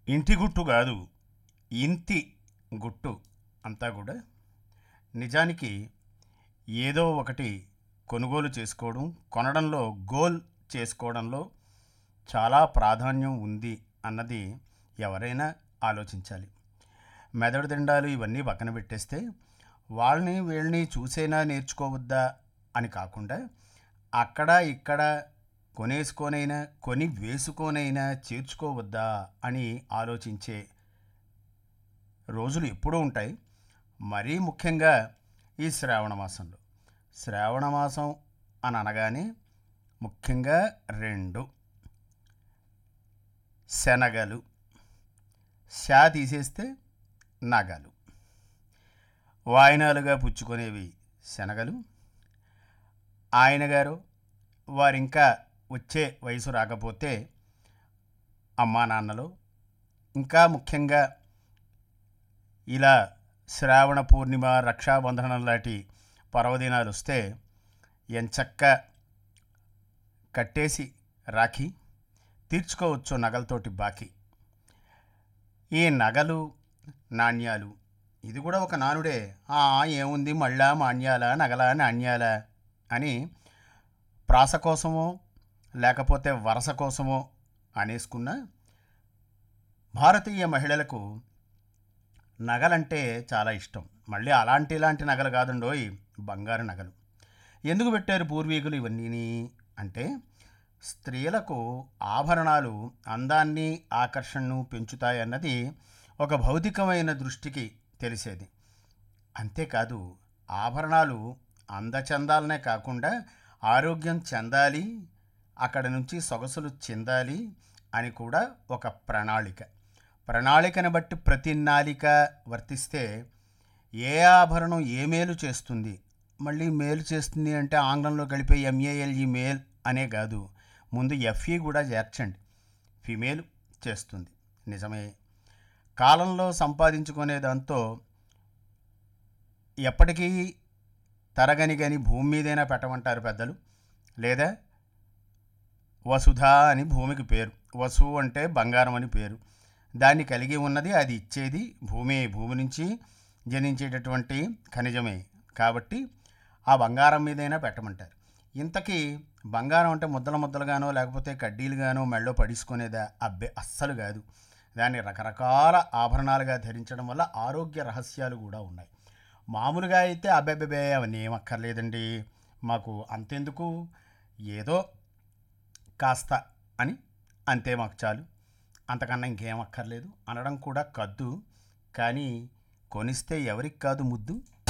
ఇంటి గుట్టు కాదు ఇంటి గుట్టు అంతా కూడా నిజానికి ఏదో ఒకటి కొనుగోలు చేసుకోవడం కొనడంలో గోల్ చేసుకోవడంలో చాలా ప్రాధాన్యం ఉంది అన్నది ఎవరైనా ఆలోచించాలి మెదడు దిండాలు ఇవన్నీ పక్కన పెట్టేస్తే వాళ్ళని వీళ్ళని చూసైనా నేర్చుకోవద్దా అని కాకుండా అక్కడ ఇక్కడ కొనేసుకోనైనా కొని వేసుకోనైనా చేర్చుకోవద్దా అని ఆలోచించే రోజులు ఎప్పుడూ ఉంటాయి మరీ ముఖ్యంగా ఈ శ్రావణ మాసంలో శ్రావణ మాసం అని అనగానే ముఖ్యంగా రెండు శనగలు శా తీసేస్తే నగలు వాయినాలుగా పుచ్చుకునేవి శనగలు ఆయన గారు వారింకా వచ్చే వయసు రాకపోతే అమ్మా నాన్నలు ఇంకా ముఖ్యంగా ఇలా శ్రావణ పూర్ణిమ రక్షాబంధనం లాంటి పర్వదినాలు వస్తే ఎంచక్క కట్టేసి రాఖీ తీర్చుకోవచ్చు నగలతోటి బాకీ ఈ నగలు నాణ్యాలు ఇది కూడా ఒక నానుడే "ఆ, ఏముంది మళ్ళా మాన్యాల నగల నాణ్యాల అని ప్రాస కోసమో లేకపోతే వరస కోసమో అనేసుకున్న భారతీయ మహిళలకు నగలంటే చాలా ఇష్టం మళ్ళీ అలాంటి ఇలాంటి నగలు కాదండోయ్ బంగారు నగలు ఎందుకు పెట్టారు పూర్వీకులు ఇవన్నీ అంటే స్త్రీలకు ఆభరణాలు అందాన్ని ఆకర్షణను పెంచుతాయన్నది ఒక భౌతికమైన దృష్టికి తెలిసేది అంతేకాదు ఆభరణాలు అందచందాలనే కాకుండా ఆరోగ్యం చెందాలి అక్కడ నుంచి సొగసులు చెందాలి అని కూడా ఒక ప్రణాళిక ప్రణాళికను బట్టి ప్రతి నాలిక వర్తిస్తే ఏ ఆభరణం ఏ మేలు చేస్తుంది మళ్ళీ మేలు చేస్తుంది అంటే ఆంగ్లంలో కలిపే ఎంఏఎల్ఈ మేల్ అనే కాదు ముందు ఎఫ్ఈ కూడా చేర్చండి ఫిమేల్ చేస్తుంది నిజమే కాలంలో సంపాదించుకునే దాంతో ఎప్పటికీ తరగని గని భూమి మీదైనా పెట్టమంటారు పెద్దలు లేదా వసుధ అని భూమికి పేరు వసువు అంటే బంగారం అని పేరు దాన్ని కలిగి ఉన్నది అది ఇచ్చేది భూమి భూమి నుంచి జనించేటటువంటి ఖనిజమే కాబట్టి ఆ బంగారం మీదైనా పెట్టమంటారు ఇంతకీ బంగారం అంటే ముద్దల ముద్దలుగానో లేకపోతే కడ్డీలుగానో మెళ్ళో పడేసుకునేదా అబ్బే అస్సలు కాదు దాన్ని రకరకాల ఆభరణాలుగా ధరించడం వల్ల ఆరోగ్య రహస్యాలు కూడా ఉన్నాయి మామూలుగా అయితే అబ్బెబ్బెబే అవన్నీ ఏం అక్కర్లేదండి మాకు అంతెందుకు ఏదో కాస్త అని అంతే మాకు చాలు అంతకన్నా ఇంకేం అక్కర్లేదు అనడం కూడా కద్దు కానీ కొనిస్తే ఎవరికి కాదు ముద్దు